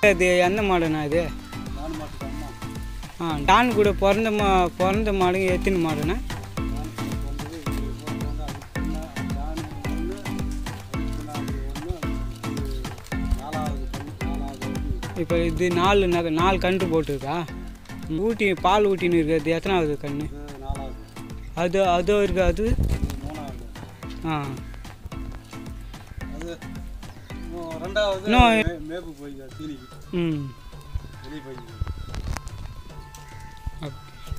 அது எந்த மாடுண்ணா இது நான் மட்டும் அம்மா ஆ டான் கூட பிறந்த மா பிறந்த மாடுங்க எத்தனை மாடுண்ணா நான் வந்தது இது போன வந்து அதுக்கு முன்ன நான் ஒன்று அதுக்கு முன்னாடி ஒன்று இது நாலாவது பொண்ணு நாலாவது வந்து இப்போ இது நாலு நக நாலு கன்று போட்டிருக்கா ஊட்டி பால் ஊட்டின்னு இருக்குது எத்தனாவது கன்று இது நாலாவது அது அதோ இருக்கு அது இது மூணாவது ஆ அது இன்னும் ரெண்டாவது இன்னும் மே- மேப்பு போய்க்க தீனிக்கு ம் வெளியே போய்க்க ஓகே.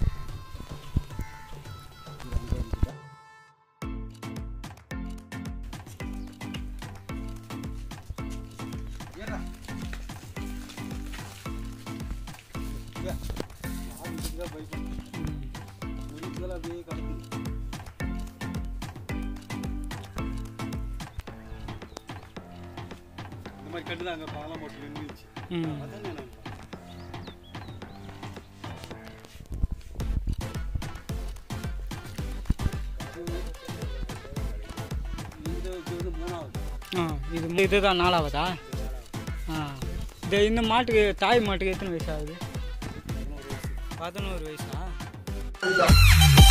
ஏறா ஏ ஆள் இதுக்கு தான் பைக் ம். ஒரு இதெல்லாம் அப்படியே கிடக்குது இந்த மாதிரி கட்டு தான் அங்கே பாலம் போட்டு நின்றுச்சு ம் அதான் நான் இந்த இது வந்து மூணாவது ஆ இது இதுதான் நாலாவதா ஆ இந்த இந்த மாட்டுக்கு தாய் மாட்டுக்கு எத்தனை வயசு ஆகுது பதினோரு வயசு பதினோரு வயசா